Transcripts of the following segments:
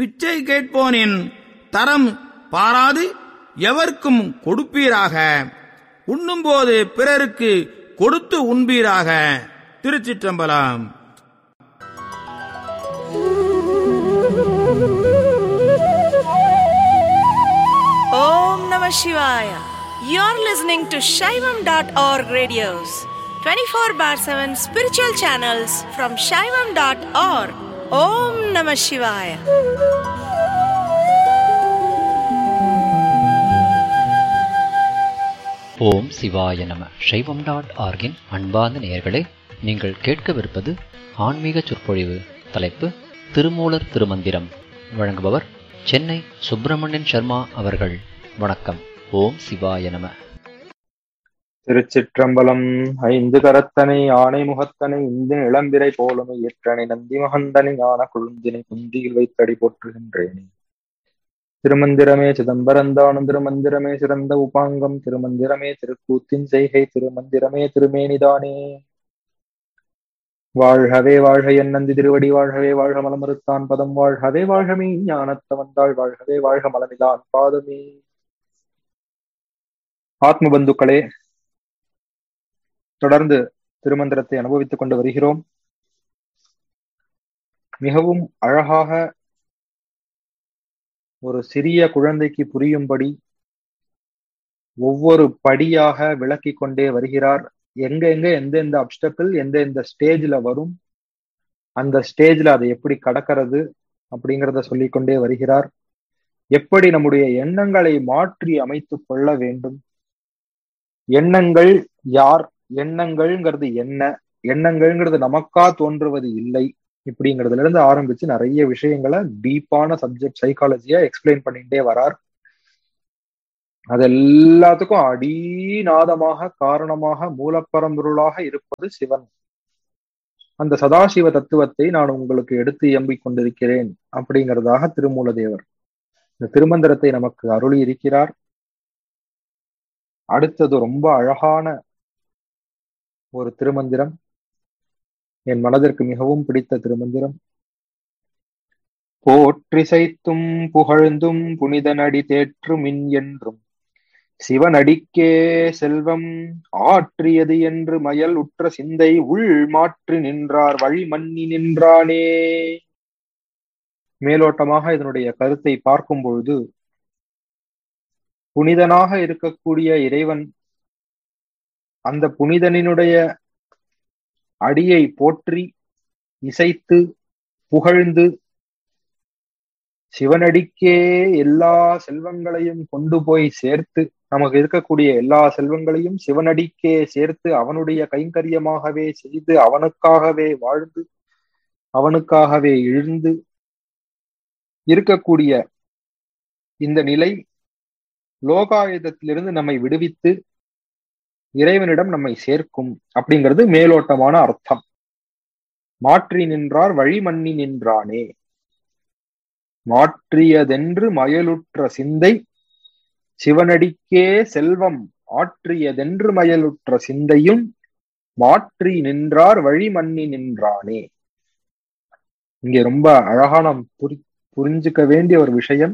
பிச்சை கேட்போனின் தரம் பாராது எவர்க்கும் கொடுப்பீராக உண்ணும்போது பிறருக்கு கொடுத்து உண்பீராக திருச்சிற்றம்பலம் Om Namah Shivaya. You're listening to Shaivam.org radios, 24 bar 7 spiritual channels from Shaivam.org. Om Namah Shivaya. ஓம் சிவாய நம சைவம் டாட் ஆர்கின் அன்பார்ந்த நேயர்களே நீங்கள் கேட்கவிருப்பது ஆன்மீக சொற்பொழிவு தலைப்பு திருமூலர் திருமந்திரம் வழங்குபவர் சென்னை சுப்பிரமணியன் சர்மா அவர்கள் வணக்கம் ஓம் சிவாய நம திருச்சிற்றம்பலம் ஐந்து கரத்தனை ஆணை முகத்தனை இந்தின் இளம்பிரை போலுமை ஏற்றனை நந்தி மகந்தனை ஞான குழுந்தினை குந்தியில் வைத்தடி போற்றுகின்றேனே திருமந்திரமே சிதம்பரந்தானும் திருமந்திரமே சிறந்த உபாங்கம் திருமந்திரமே திருக்கூத்தின் செய்கை திருமந்திரமே திருமேனிதானே வாழ்கவே வாழ்க என் நந்தி திருவடி வாழ்கவே வாழ்க மலமறுத்தான் பதம் வாழ்கவே வாழ்கமே ஞானத்த வந்தாள் வாழ்கவே வாழ்க மலமிலான் பாதமே ஆத்ம பந்துக்களே தொடர்ந்து திருமந்திரத்தை அனுபவித்துக் கொண்டு வருகிறோம் மிகவும் அழகாக ஒரு சிறிய குழந்தைக்கு புரியும்படி ஒவ்வொரு படியாக விளக்கி கொண்டே வருகிறார் எங்க எங்க எந்தெந்த அப்டக்கிள் எந்த எந்த ஸ்டேஜ்ல வரும் அந்த ஸ்டேஜ்ல அதை எப்படி கடக்கிறது அப்படிங்கிறத சொல்லிக்கொண்டே வருகிறார் எப்படி நம்முடைய எண்ணங்களை மாற்றி அமைத்துக் கொள்ள வேண்டும் எண்ணங்கள் யார் எண்ணங்கள்ங்கிறது என்ன எண்ணங்கள்ங்கிறது நமக்கா தோன்றுவது இல்லை இப்படிங்கிறதுல இருந்து ஆரம்பிச்சு நிறைய விஷயங்களை டீப்பான சப்ஜெக்ட் சைக்காலஜியா எக்ஸ்பிளைன் பண்ணிட்டே வரார் அது எல்லாத்துக்கும் அடிநாதமாக காரணமாக மூலப்பரம்பொருளாக இருப்பது சிவன் அந்த சதாசிவ தத்துவத்தை நான் உங்களுக்கு எடுத்து இயம்பிக் கொண்டிருக்கிறேன் அப்படிங்கிறதாக திருமூலதேவர் இந்த திருமந்திரத்தை நமக்கு அருளி இருக்கிறார் அடுத்தது ரொம்ப அழகான ஒரு திருமந்திரம் என் மனதிற்கு மிகவும் பிடித்த திருமந்திரம் போற்றிசைத்தும் புகழ்ந்தும் புனிதனடி தேற்று மின் என்றும் சிவனடிக்கே செல்வம் ஆற்றியது என்று மயல் உற்ற சிந்தை உள் மாற்றி நின்றார் வழி மன்னி நின்றானே மேலோட்டமாக இதனுடைய கருத்தை பார்க்கும் பொழுது புனிதனாக இருக்கக்கூடிய இறைவன் அந்த புனிதனினுடைய அடியை போற்றி இசைத்து புகழ்ந்து சிவனடிக்கே எல்லா செல்வங்களையும் கொண்டு போய் சேர்த்து நமக்கு இருக்கக்கூடிய எல்லா செல்வங்களையும் சிவனடிக்கே சேர்த்து அவனுடைய கைங்கரியமாகவே செய்து அவனுக்காகவே வாழ்ந்து அவனுக்காகவே எழுந்து இருக்கக்கூடிய இந்த நிலை லோகாயுதத்திலிருந்து நம்மை விடுவித்து இறைவனிடம் நம்மை சேர்க்கும் அப்படிங்கிறது மேலோட்டமான அர்த்தம் மாற்றி நின்றார் வழி மன்னி நின்றானே மாற்றியதென்று மயலுற்ற சிந்தை சிவனடிக்கே செல்வம் ஆற்றியதென்று மயலுற்ற சிந்தையும் மாற்றி நின்றார் வழி மன்னி நின்றானே இங்கே ரொம்ப அழகா நாம் புரி புரிஞ்சுக்க வேண்டிய ஒரு விஷயம்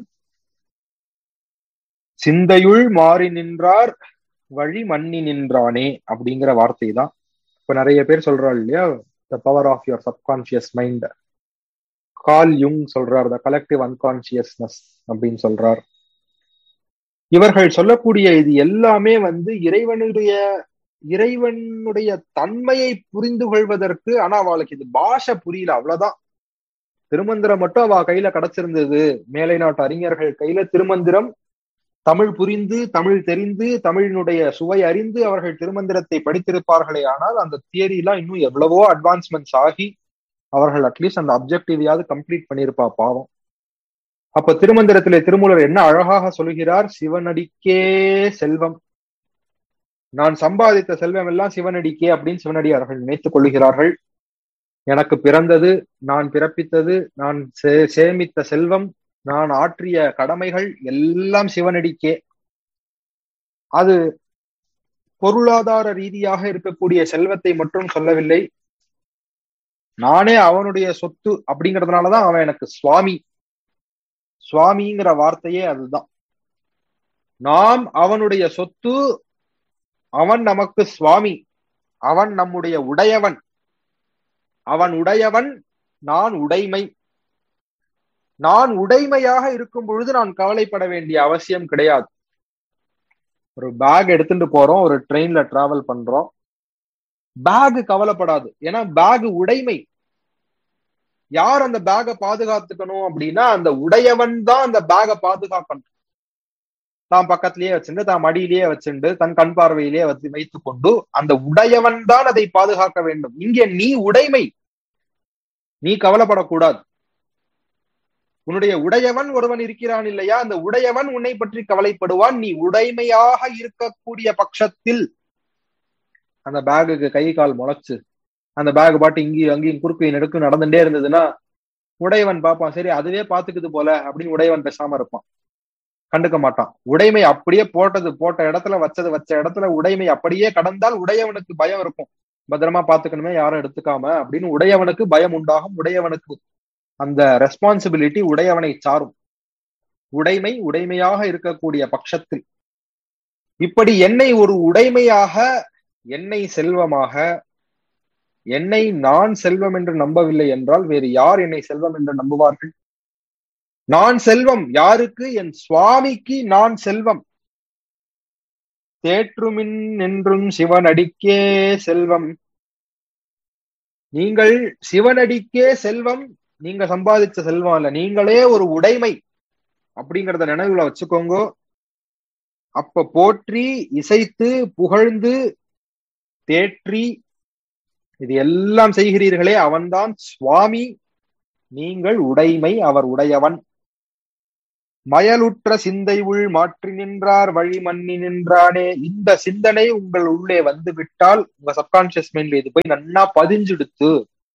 சிந்தையுள் மாறி நின்றார் வழி மன்னி நின்றானே அப்படிங்கிற வார்த்தை தான் இப்ப நிறைய பேர் சொல்றாள் இல்லையா the power of your subconscious mind Carl யுங் சொல்றார் த கலெக்டிவ் அன்கான்சியஸ்னஸ் அப்படின்னு சொல்றார் இவர்கள் சொல்லக்கூடிய இது எல்லாமே வந்து இறைவனுடைய இறைவனுடைய தன்மையை புரிந்து கொள்வதற்கு ஆனா அவளுக்கு இது பாஷை புரியல அவ்வளவுதான் திருமந்திரம் மட்டும் அவ கையில கிடைச்சிருந்தது மேலை நாட்டு அறிஞர்கள் கையில திருமந்திரம் தமிழ் புரிந்து தமிழ் தெரிந்து தமிழினுடைய சுவை அறிந்து அவர்கள் திருமந்திரத்தை படித்திருப்பார்களே ஆனால் அந்த தியரிலாம் இன்னும் எவ்வளவோ அட்வான்ஸ்மெண்ட்ஸ் ஆகி அவர்கள் அட்லீஸ்ட் அந்த அப்ஜெக்டிவையாவது கம்ப்ளீட் பண்ணியிருப்பா பாவம் அப்ப திருமந்திரத்திலே திருமூலர் என்ன அழகாக சொல்கிறார் சிவனடிக்கே செல்வம் நான் சம்பாதித்த செல்வம் எல்லாம் சிவனடிக்கே அப்படின்னு சிவனடியார்கள் நினைத்துக் கொள்ளுகிறார்கள் எனக்கு பிறந்தது நான் பிறப்பித்தது நான் சேமித்த செல்வம் நான் ஆற்றிய கடமைகள் எல்லாம் சிவனடிக்கே அது பொருளாதார ரீதியாக இருக்கக்கூடிய செல்வத்தை மட்டும் சொல்லவில்லை நானே அவனுடைய சொத்து அப்படிங்கறதுனாலதான் அவன் எனக்கு சுவாமி சுவாமிங்கிற வார்த்தையே அதுதான் நாம் அவனுடைய சொத்து அவன் நமக்கு சுவாமி அவன் நம்முடைய உடையவன் அவன் உடையவன் நான் உடைமை நான் உடைமையாக இருக்கும் பொழுது நான் கவலைப்பட வேண்டிய அவசியம் கிடையாது ஒரு பேக் எடுத்துட்டு போறோம் ஒரு ட்ரெயின்ல டிராவல் பண்றோம் பேக் கவலைப்படாது ஏன்னா பேக் உடைமை யார் அந்த பேகை பாதுகாத்துக்கணும் அப்படின்னா அந்த உடையவன் தான் அந்த பேகை பாதுகாக்கணும் தான் பக்கத்திலேயே வச்சுண்டு தான் மடியிலேயே வச்சுண்டு தன் கண் பார்வையிலேயே வச்சு வைத்துக் கொண்டு அந்த உடையவன் தான் அதை பாதுகாக்க வேண்டும் இங்கே நீ உடைமை நீ கவலைப்படக்கூடாது உன்னுடைய உடையவன் ஒருவன் இருக்கிறான் இல்லையா அந்த உடையவன் உன்னை பற்றி கவலைப்படுவான் நீ உடைமையாக இருக்கக்கூடிய பட்சத்தில் அந்த பேகுக்கு கை கால் முளைச்சு அந்த பேக் பாட்டு இங்கேயும் அங்கேயும் குறுக்கு நெடுக்கு நடந்துட்டே இருந்ததுன்னா உடையவன் பார்ப்பான் சரி அதுவே பாத்துக்குது போல அப்படின்னு உடையவன் பேசாம இருப்பான் கண்டுக்க மாட்டான் உடைமை அப்படியே போட்டது போட்ட இடத்துல வச்சது வச்ச இடத்துல உடைமை அப்படியே கடந்தால் உடையவனுக்கு பயம் இருக்கும் பத்திரமா பாத்துக்கணுமே யாரும் எடுத்துக்காம அப்படின்னு உடையவனுக்கு பயம் உண்டாகும் உடையவனுக்கு அந்த ரெஸ்பான்சிபிலிட்டி உடையவனை சாரும் உடைமை உடைமையாக இருக்கக்கூடிய பட்சத்தில் இப்படி என்னை ஒரு உடைமையாக என்னை செல்வமாக என்னை நான் செல்வம் என்று நம்பவில்லை என்றால் வேறு யார் என்னை செல்வம் என்று நம்புவார்கள் நான் செல்வம் யாருக்கு என் சுவாமிக்கு நான் செல்வம் தேற்றுமின் என்றும் சிவனடிக்கே செல்வம் நீங்கள் சிவனடிக்கே செல்வம் நீங்க சம்பாதிச்ச செல்வம் அல்ல நீங்களே ஒரு உடைமை அப்படிங்கறத நினைவுல வச்சுக்கோங்க அப்ப போற்றி இசைத்து புகழ்ந்து தேற்றி இது எல்லாம் செய்கிறீர்களே அவன்தான் சுவாமி நீங்கள் உடைமை அவர் உடையவன் மயலுற்ற சிந்தை உள் மாற்றி நின்றார் வழி மன்னி நின்றானே இந்த சிந்தனை உங்கள் உள்ளே வந்து விட்டால் உங்க சப்கான்சியஸ் மைண்ட்ல இது போய் நன்னா பதிஞ்சுடுத்து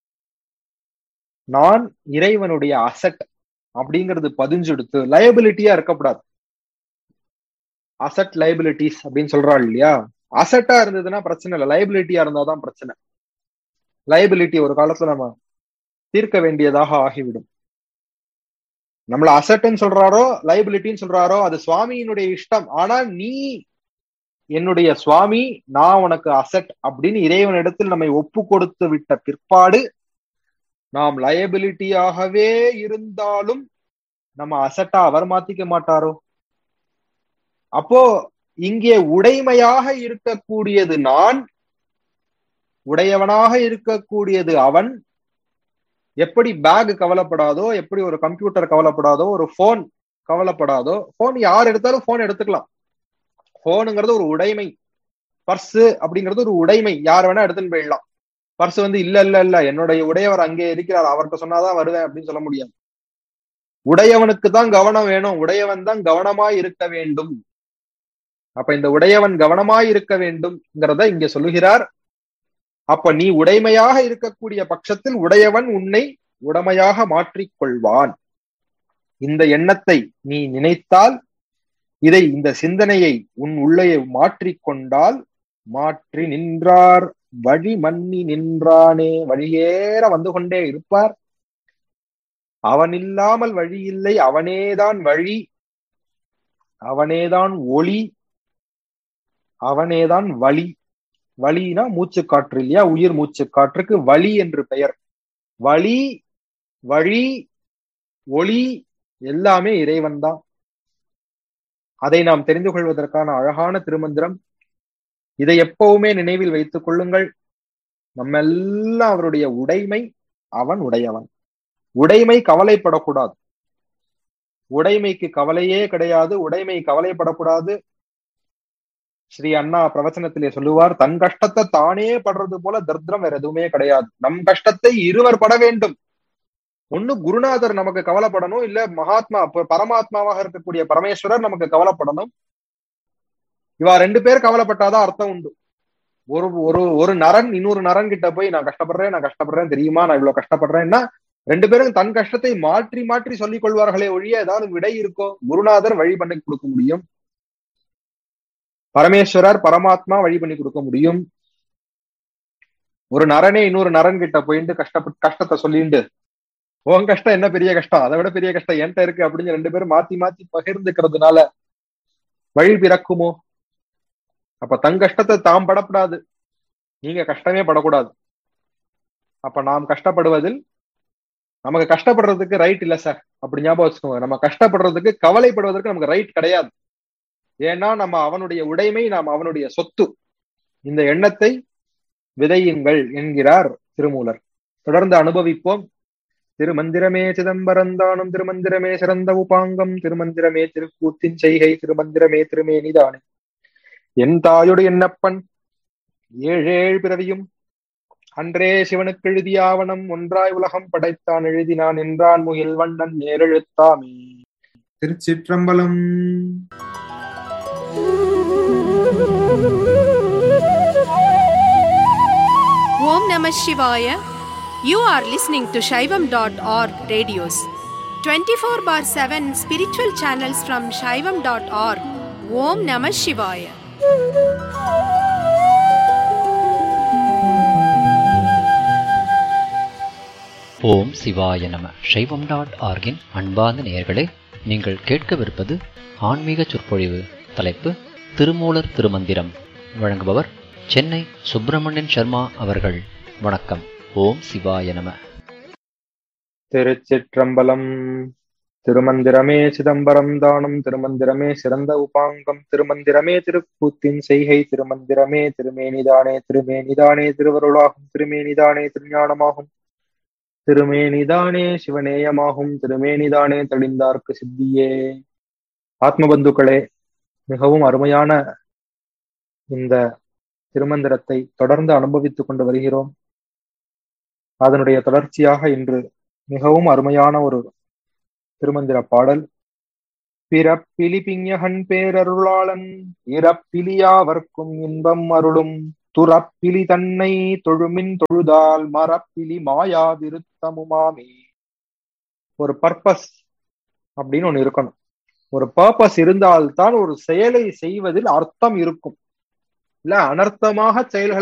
நான் இறைவனுடைய அசட் அப்படிங்கிறது பதிஞ்சுடுத்து லயபிலிட்டியா இருக்கக்கூடாது அசட் லயபிலிட்டிஸ் அப்படின்னு சொல்றாள் இல்லையா அசட்டா இருந்ததுன்னா பிரச்சனை இல்லை லயபிலிட்டியா இருந்தாதான் பிரச்சனை லயபிலிட்டி ஒரு காலத்துல நம்ம தீர்க்க வேண்டியதாக ஆகிவிடும் நம்மள அசட்னு சொல்றாரோ லைபிலிட்டின்னு சொல்றாரோ அது சுவாமியினுடைய இஷ்டம் ஆனா நீ என்னுடைய சுவாமி நான் உனக்கு அசட் அப்படின்னு இறைவனிடத்தில் நம்மை ஒப்பு கொடுத்து விட்ட பிற்பாடு நாம் லயபிலிட்டியாகவே இருந்தாலும் நம்ம அசட்டா அவர் மாத்திக்க மாட்டாரோ அப்போ இங்கே உடைமையாக இருக்கக்கூடியது நான் உடையவனாக இருக்கக்கூடியது அவன் எப்படி பேக் கவலைப்படாதோ எப்படி ஒரு கம்ப்யூட்டர் கவலைப்படாதோ ஒரு போன் கவலைப்படாதோ போன் யார் எடுத்தாலும் போன் எடுத்துக்கலாம் போனுங்கிறது ஒரு உடைமை பர்ஸ் அப்படிங்கிறது ஒரு உடைமை யார் வேணா எடுத்துன்னு போயிடலாம் பர்ஸ் வந்து இல்ல இல்ல இல்ல என்னுடைய உடையவர் அங்கே இருக்கிறார் அவர்கிட்ட சொன்னாதான் வருவேன் அப்படின்னு சொல்ல முடியாது உடையவனுக்கு தான் கவனம் வேணும் உடையவன் தான் கவனமாய் இருக்க வேண்டும் அப்ப இந்த உடையவன் கவனமாய் இருக்க வேண்டும்ங்கிறத இங்க சொல்லுகிறார் அப்ப நீ உடைமையாக இருக்கக்கூடிய பட்சத்தில் உடையவன் உன்னை உடமையாக மாற்றிக்கொள்வான் இந்த எண்ணத்தை நீ நினைத்தால் இதை இந்த சிந்தனையை உன் உள்ளே மாற்றிக்கொண்டால் மாற்றி நின்றார் வழி மன்னி நின்றானே வழியேற வந்து கொண்டே இருப்பார் அவன் இல்லாமல் வழி இல்லை அவனேதான் வழி அவனேதான் ஒளி அவனேதான் வழி வலினா மூச்சு காற்று இல்லையா உயிர் மூச்சு காற்றுக்கு வலி என்று பெயர் வலி வழி ஒளி எல்லாமே இறைவன் தான் அதை நாம் தெரிந்து கொள்வதற்கான அழகான திருமந்திரம் இதை எப்பவுமே நினைவில் வைத்துக் கொள்ளுங்கள் நம்ம எல்லாம் அவருடைய உடைமை அவன் உடையவன் உடைமை கவலைப்படக்கூடாது உடைமைக்கு கவலையே கிடையாது உடைமை கவலைப்படக்கூடாது ஸ்ரீ அண்ணா பிரவச்சனத்திலே சொல்லுவார் தன் கஷ்டத்தை தானே படுறது போல தர்திரம் வேற எதுவுமே கிடையாது நம் கஷ்டத்தை இருவர் பட வேண்டும் ஒண்ணு குருநாதர் நமக்கு கவலைப்படணும் இல்ல மகாத்மா பரமாத்மாவாக இருக்கக்கூடிய பரமேஸ்வரர் நமக்கு கவலைப்படணும் இவா ரெண்டு பேர் கவலைப்பட்டாதான் அர்த்தம் உண்டு ஒரு ஒரு ஒரு நரன் இன்னொரு நரன் கிட்ட போய் நான் கஷ்டப்படுறேன் நான் கஷ்டப்படுறேன் தெரியுமா நான் இவ்வளவு கஷ்டப்படுறேன்னா ரெண்டு பேரும் தன் கஷ்டத்தை மாற்றி மாற்றி சொல்லிக் கொள்வார்களே ஒழிய ஏதாவது விடை இருக்கோ குருநாதர் வழி பண்ணி கொடுக்க முடியும் பரமேஸ்வரர் பரமாத்மா வழி பண்ணி கொடுக்க முடியும் ஒரு நரனே இன்னொரு நரன் கிட்ட போயிட்டு கஷ்டப்பட்டு கஷ்டத்தை சொல்லிண்டு உன் கஷ்டம் என்ன பெரிய கஷ்டம் அதை விட பெரிய கஷ்டம் என்கிட்ட இருக்கு அப்படின்னு ரெண்டு பேரும் மாத்தி மாத்தி பகிர்ந்துக்கிறதுனால வழி பிறக்குமோ அப்ப தன் கஷ்டத்தை தாம் படப்படாது நீங்க கஷ்டமே படக்கூடாது அப்ப நாம் கஷ்டப்படுவதில் நமக்கு கஷ்டப்படுறதுக்கு ரைட் இல்ல சார் அப்படி ஞாபகம் வச்சுக்கோங்க நம்ம கஷ்டப்படுறதுக்கு கவலைப்படுவதற்கு நமக்கு ரைட் கிடையாது ஏன்னா நம்ம அவனுடைய உடைமை நாம் அவனுடைய சொத்து இந்த எண்ணத்தை விதையுங்கள் என்கிறார் திருமூலர் தொடர்ந்து அனுபவிப்போம் திருமந்திரமே சிதம்பரந்தானும் திருமந்திரமே சிறந்த உபாங்கம் திருமந்திரமே திருக்கூத்தின் செய்கை திருமந்திரமே திருமேனிதானே என் தாயுடைய என்னப்பன் ஏழேழு பிறவியும் அன்றே சிவனுக்கு எழுதிய ஆவணம் ஒன்றாய் உலகம் படைத்தான் எழுதினான் என்றான் முகில் வண்ணன் நேரெழுத்தாமே திருச்சிற்றம்பலம் Om Namah Shivaya. You are listening to Shaivam.org radios. 24 bar 7 spiritual channels from Shaivam.org. Om Namah Shivaya. ஓம் சிவாய நம சைவம் டாட் ஆர்கின் அன்பார்ந்த நேயர்களே நீங்கள் கேட்கவிருப்பது ஆன்மீக சொற்பொழிவு தலைப்பு திருமூலர் திருமந்திரம் வழங்குபவர் சென்னை சுப்பிரமணியன் சர்மா அவர்கள் வணக்கம் ஓம் சிவாய நம திருச்சிற்றம்பலம் திருமந்திரமே சிதம்பரம் தானம் திருமந்திரமே சிறந்த உபாங்கம் திருமந்திரமே திருக்கூத்தின் செய்கை திருமந்திரமே திருமேனிதானே திருமேனிதானே திருவருளாகும் திருமேனிதானே திருஞானமாகும் திருமேனிதானே சிவநேயமாகும் திருமேனிதானே தெளிந்தார்க்கு சித்தியே ஆத்மபந்துக்களே மிகவும் அருமையான இந்த திருமந்திரத்தை தொடர்ந்து அனுபவித்துக் கொண்டு வருகிறோம் அதனுடைய தொடர்ச்சியாக இன்று மிகவும் அருமையான ஒரு திருமந்திர பாடல் பிறப்பிலி பிஞகன் பேரருளாளன் இறப்பிலியாவர்க்கும் இன்பம் அருளும் துறப்பிலி தன்னை தொழுமின் தொழுதால் மரப்பிலி மாயா விருத்தமுமாமே ஒரு பர்பஸ் அப்படின்னு ஒண்ணு இருக்கணும் ஒரு பர்பஸ் இருந்தால்தான் ஒரு செயலை செய்வதில் அர்த்தம் இருக்கும் இல்ல அனர்த்தமாக செயல்களை